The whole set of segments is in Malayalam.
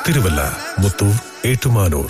തിരുവല്ല മുത്തൂർ ഏറ്റുമാനൂർ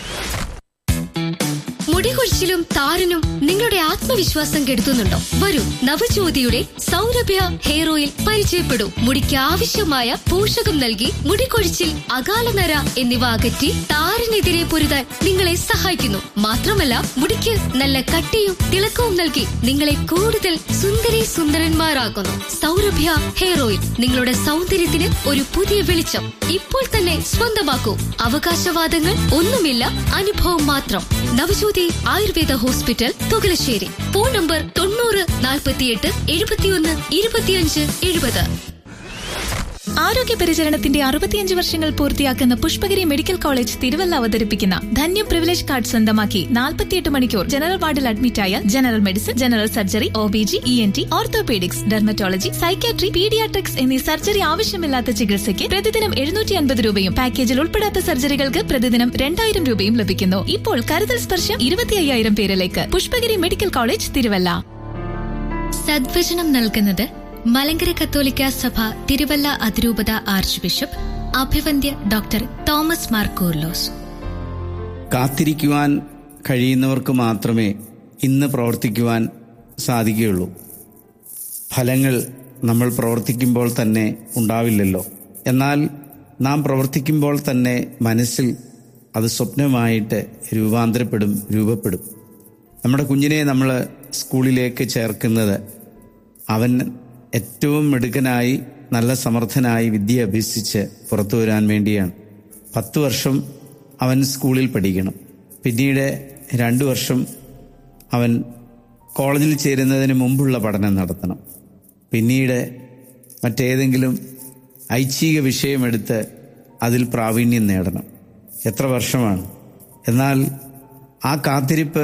മുടികൊഴിച്ചിലും താരനും നിങ്ങളുടെ ആത്മവിശ്വാസം കെടുത്തുന്നുണ്ടോ വരൂ നവജ്യോതിയുടെ സൗരഭ്യ ഹെയർ ഓയിൽ പരിചയപ്പെടൂ മുടിക്ക് ആവശ്യമായ പോഷകം നൽകി മുടികൊഴിച്ചിൽ അകാലനര എന്നിവ അകറ്റി താരനെതിരെ പൊരുതാൻ നിങ്ങളെ സഹായിക്കുന്നു മാത്രമല്ല മുടിക്ക് നല്ല കട്ടിയും തിളക്കവും നൽകി നിങ്ങളെ കൂടുതൽ സുന്ദരി സുന്ദരന്മാരാക്കുന്നു സൗരഭ്യ ഹെയർ ഓയിൽ നിങ്ങളുടെ സൗന്ദര്യത്തിന് ഒരു പുതിയ വെളിച്ചം ഇപ്പോൾ തന്നെ സ്വന്തമാക്കൂ അവകാശവാദങ്ങൾ ഒന്നുമില്ല അനുഭവം മാത്രം Navajyothi Ayurveda hospital Thukalassery phone number തൊണ്ണൂറ് നാൽപ്പത്തിയെട്ട് എഴുപത്തിയൊന്ന് ഇരുപത്തിയഞ്ച് എഴുപത് ആരോഗ്യ പരിചരണത്തിന്റെ അറുപത്തിയഞ്ച് വർഷങ്ങൾ പൂർത്തിയാക്കുന്ന പുഷ്പഗിരി മെഡിക്കൽ കോളേജ് തിരുവല്ല അവതരിപ്പിക്കുന്ന ധന്യ പ്രിവിലേജ് കാർഡ് സ്വന്തമാക്കി നാൽപ്പത്തിയെട്ട് മണിക്കൂർ ജനറൽ വാർഡിൽ അഡ്മിറ്റായ general medicine general surgery O B G E N T orthopaedics dermatology psychiatry paediatrics എന്നീ സർജറി ആവശ്യമില്ലാത്ത ചികിത്സയ്ക്ക് പ്രതിദിനം എഴുന്നൂറ്റി അൻപത് രൂപയും പാക്കേജിൽ ഉൾപ്പെടാത്ത സർജറികൾക്ക് പ്രതിദിനം രണ്ടായിരം രൂപയും ലഭിക്കുന്നു ഇപ്പോൾ കരുതൽ സ്പർശം ഇരുപത്തി അയ്യായിരം പേരിലേക്ക് പുഷ്പഗിരി മെഡിക്കൽ കോളേജ് തിരുവല്ല സദ്വചനം നൽകുന്നത് മലങ്കര കത്തോലിക്ക സഭ തിരുവല്ല അതിരൂപത ആർച്ച് ബിഷപ്പ് അഭിവന്ദ്യ ഡോക്ടർ തോമസ് മാർ കൂർലോസ് കാത്തിരിക്കുവാൻ കഴിയുന്നവർക്ക് മാത്രമേ ഇന്ന് പ്രവർത്തിക്കുവാൻ സാധിക്കുകയുള്ളൂ ഫലങ്ങൾ നമ്മൾ പ്രവർത്തിക്കുമ്പോൾ തന്നെ ഉണ്ടാവില്ലല്ലോ എന്നാൽ നാം പ്രവർത്തിക്കുമ്പോൾ തന്നെ മനസ്സിൽ അത് സ്വപ്നമായിട്ട് രൂപാന്തരപ്പെടും രൂപപ്പെടും നമ്മുടെ കുഞ്ഞിനെ നമ്മൾ സ്കൂളിലേക്ക് ചേർക്കുന്നത് അവൻ ഏറ്റവും മിടുക്കനായി നല്ല സമർത്ഥനായി വിദ്യ അഭ്യസിച്ച് പുറത്തു വരാൻ വേണ്ടിയാണ് പത്ത് വർഷം അവൻ സ്കൂളിൽ പഠിക്കണം പിന്നീട് രണ്ടു വർഷം അവൻ കോളേജിൽ ചേരുന്നതിന് മുമ്പുള്ള പഠനം നടത്തണം പിന്നീട് മറ്റേതെങ്കിലും ഐച്ഛിക വിഷയമെടുത്ത് അതിൽ പ്രാവീണ്യം നേടണം എത്ര വർഷമാണ് എന്നാൽ ആ കാത്തിരിപ്പ്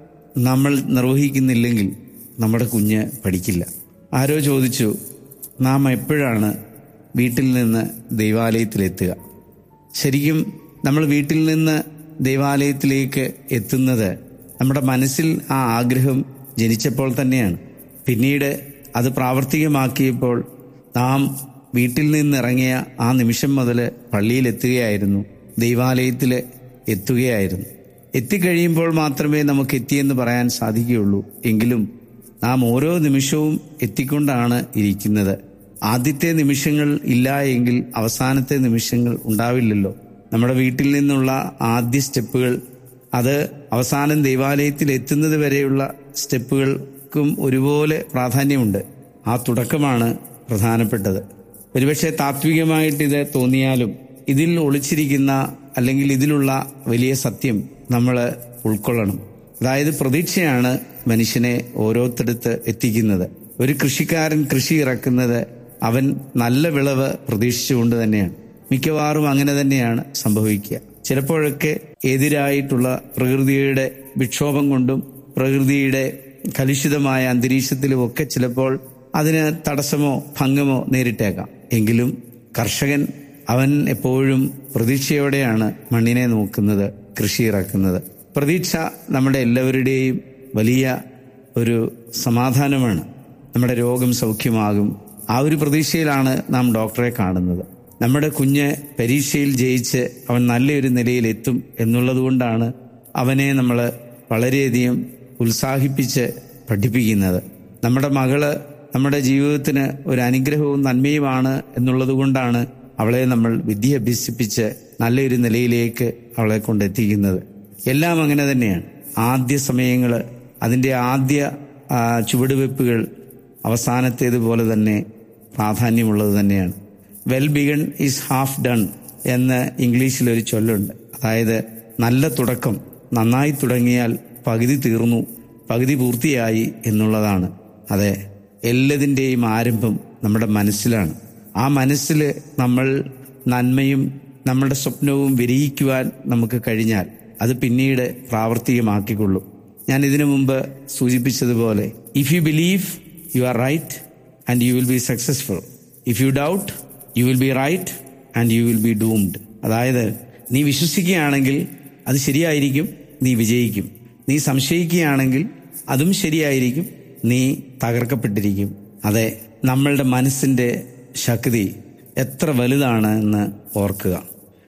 നമ്മൾ നിർവഹിക്കുന്നില്ലെങ്കിൽ നമ്മുടെ കുഞ്ഞ് പഠിക്കില്ല ആരോ ചോദിച്ചു നാം എപ്പോഴാണ് വീട്ടിൽ നിന്ന് ദൈവാലയത്തിലെത്തുക ശരിക്കും നമ്മൾ വീട്ടിൽ നിന്ന് ദൈവാലയത്തിലേക്ക് എത്തുന്നത് നമ്മുടെ മനസ്സിൽ ആ ആഗ്രഹം ജനിച്ചപ്പോൾ തന്നെയാണ് പിന്നീട് അത് പ്രാവർത്തികമാക്കിയപ്പോൾ നാം വീട്ടിൽ നിന്നിറങ്ങിയ ആ നിമിഷം മുതൽ പള്ളിയിലെത്തുകയായിരുന്നു ദൈവാലയത്തിൽ എത്തുകയായിരുന്നു എത്തിക്കഴിയുമ്പോൾ മാത്രമേ നമുക്ക് എത്തിയെന്ന് പറയാൻ സാധിക്കുകയുള്ളൂ എങ്കിലും നാം ഓരോ നിമിഷവും എത്തിക്കൊണ്ടാണ് ഇരിക്കുന്നത് ആദ്യത്തെ നിമിഷങ്ങൾ ഇല്ല എങ്കിൽ അവസാനത്തെ നിമിഷങ്ങൾ ഉണ്ടാവില്ലല്ലോ നമ്മുടെ വീട്ടിൽ നിന്നുള്ള ആദ്യ സ്റ്റെപ്പുകൾ അത് അവസാനം ദൈവാലയത്തിൽ എത്തുന്നത് വരെയുള്ള സ്റ്റെപ്പുകൾക്കും ഒരുപോലെ പ്രാധാന്യമുണ്ട് ആ തുടക്കമാണ് പ്രധാനപ്പെട്ടത് ഒരുപക്ഷെ താത്വികമായിട്ട് ഇത് തോന്നിയാലും ഇതിൽ ഒളിച്ചിരിക്കുന്ന അല്ലെങ്കിൽ ഇതിലുള്ള വലിയ സത്യം നമ്മൾ ഉൾക്കൊള്ളണം അതായത് പ്രതീക്ഷയാണ് മനുഷ്യനെ ഓരോരുത്തടുത്ത് എത്തിക്കുന്നത് ഒരു കൃഷിക്കാരൻ കൃഷി ഇറക്കുന്നത് അവൻ നല്ല വിളവ് പ്രതീക്ഷിച്ചുകൊണ്ട് തന്നെയാണ് മിക്കവാറും അങ്ങനെ തന്നെയാണ് സംഭവിക്കുക ചിലപ്പോഴൊക്കെ എതിരായിട്ടുള്ള പ്രകൃതിയുടെ വിക്ഷോഭം കൊണ്ടും പ്രകൃതിയുടെ കലുഷിതമായ അന്തരീക്ഷത്തിലും ഒക്കെ ചിലപ്പോൾ അതിന് തടസ്സമോ ഭംഗമോ നേരിട്ടേക്കാം എങ്കിലും കർഷകൻ അവൻ എപ്പോഴും പ്രതീക്ഷയോടെയാണ് മണ്ണിനെ നോക്കുന്നത് കൃഷി ഇറക്കുന്നത് പ്രതീക്ഷ നമ്മുടെ എല്ലാവരുടെയും വലിയ ഒരു സമാധാനമാണ് നമ്മുടെ രോഗം സൗഖ്യമാകും ആ ഒരു പ്രതീക്ഷയിലാണ് നാം ഡോക്ടറെ കാണുന്നത് നമ്മുടെ കുഞ്ഞ് പരീക്ഷയിൽ ജയിച്ച് അവൻ നല്ലൊരു നിലയിൽ എത്തും എന്നുള്ളത് കൊണ്ടാണ് അവനെ നമ്മൾ വളരെയധികം ഉത്സാഹിപ്പിച്ച് പഠിപ്പിക്കുന്നത് നമ്മുടെ മകള് നമ്മുടെ ജീവിതത്തിന് ഒരു അനുഗ്രഹവും നന്മയുമാണ് എന്നുള്ളത് കൊണ്ടാണ് അവളെ നമ്മൾ വിദ്യ അഭ്യസിപ്പിച്ച് നല്ലൊരു നിലയിലേക്ക് അവളെ കൊണ്ടെത്തിക്കുന്നത് എല്ലാം അങ്ങനെ തന്നെയാണ് ആദ്യ സമയങ്ങൾ അതിൻ്റെ ആദ്യ ആ, ചുവടുവെപ്പുകൾ അവസാനത്തേതുപോലെ തന്നെ പ്രാധാന്യമുള്ളത് തന്നെയാണ് well begun is half done എന്ന് ഇംഗ്ലീഷിൽ ഒരു ചൊല്ലുണ്ട് അതായത് നല്ല തുടക്കം നന്നായി തുടങ്ങിയാൽ പകുതി തീർന്നു പകുതി പൂർത്തിയായി എന്നുള്ളതാണ് അതെ എല്ലാതിൻ്റെയും ആരംഭം നമ്മുടെ മനസ്സിലാണ് ആ മനസ്സിൽ നമ്മൾ നന്മയും നമ്മുടെ സ്വപ്നവും വിരയിക്കുവാൻ നമുക്ക് കഴിഞ്ഞാൽ അത് പിന്നീട് പ്രാവർത്തികമാക്കിക്കൊള്ളും ഞാൻ ഇതിനു മുമ്പ് സൂചിപ്പിച്ചതുപോലെ if you believe you are right and you will be successful if you doubt you will be right and you will be doomed അതായത് നീ വിശ്വസിക്കുകയാണെങ്കിൽ അത് ശരിയായിരിക്കും നീ വിജയിക്കും നീ സംശയിക്കുകയാണെങ്കിൽ അതും ശരിയായിരിക്കും നീ തകർക്കപ്പെട്ടിരിക്കും അതെ നമ്മളുടെ മനസ്സിന്റെ ശക്തി എത്ര വലുതാണ് എന്ന് ഓർക്കുക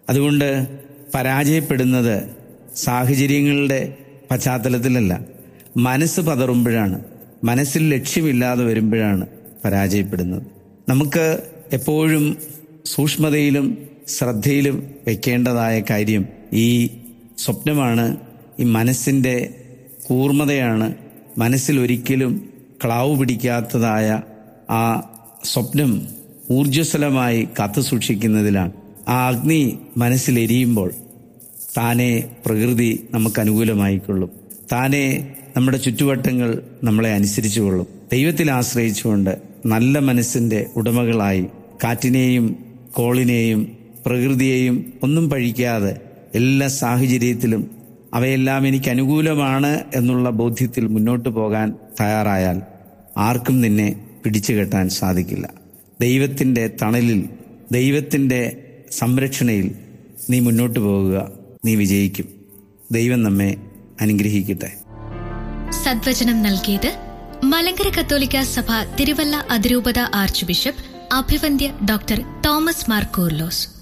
അതുകൊണ്ട് പരാജയപ്പെടുന്നത് സാഹചര്യങ്ങളുടെ പശ്ചാത്തലത്തിലല്ല മനസ്സ് പതറുമ്പോഴാണ് മനസ്സിൽ ലക്ഷ്യമില്ലാതെ വരുമ്പോഴാണ് പരാജയപ്പെടുന്നത് നമുക്ക് എപ്പോഴും സൂക്ഷ്മതയിലും ശ്രദ്ധയിലും വെക്കേണ്ടതായ കാര്യം ഈ സ്വപ്നമാണ് ഈ മനസ്സിൻ്റെ കൂർമ്മതയാണ് മനസ്സിൽ ഒരിക്കലും ക്ലാവ് പിടിക്കാത്തതായ ആ സ്വപ്നം ഊർജ്ജസ്വലമായി കാത്തു സൂക്ഷിക്കുന്നതിലാണ് ആ അഗ്നി മനസ്സിലെരിയുമ്പോൾ താനെ പ്രകൃതി നമുക്ക് അനുകൂലമായിക്കൊള്ളും താനെ നമ്മുടെ ചുറ്റുവട്ടങ്ങൾ നമ്മളെ അനുസരിച്ചു കൊള്ളും ദൈവത്തിൽ ആശ്രയിച്ചുകൊണ്ട് നല്ല മനസ്സിന്റെ ഉടമകളായി കാറ്റിനെയും കോളിനെയും പ്രകൃതിയെയും ഒന്നും പഴിക്കാതെ എല്ലാ സാഹചര്യത്തിലും അവയെല്ലാം എനിക്ക് അനുകൂലമാണ് എന്നുള്ള ബോധ്യത്തിൽ മുന്നോട്ട് പോകാൻ തയ്യാറായാൽ ആർക്കും നിന്നെ പിടിച്ചു കെട്ടാൻ സാധിക്കില്ല ദൈവത്തിൻ്റെ തണലിൽ ദൈവത്തിൻ്റെ സംരക്ഷണയിൽ നീ മുന്നോട്ട് പോകുക നീ വിജയിക്കും ദൈവം നമ്മെ അനുഗ്രഹിക്കട്ടെ സദ്വചനം നൽകിയത് മലങ്കര കത്തോലിക്ക സഭ തിരുവല്ല അതിരൂപത ആർച്ച് ബിഷപ്പ് അഭിവന്ദ്യ ഡോക്ടർ തോമസ് മാർ കൂർലോസ്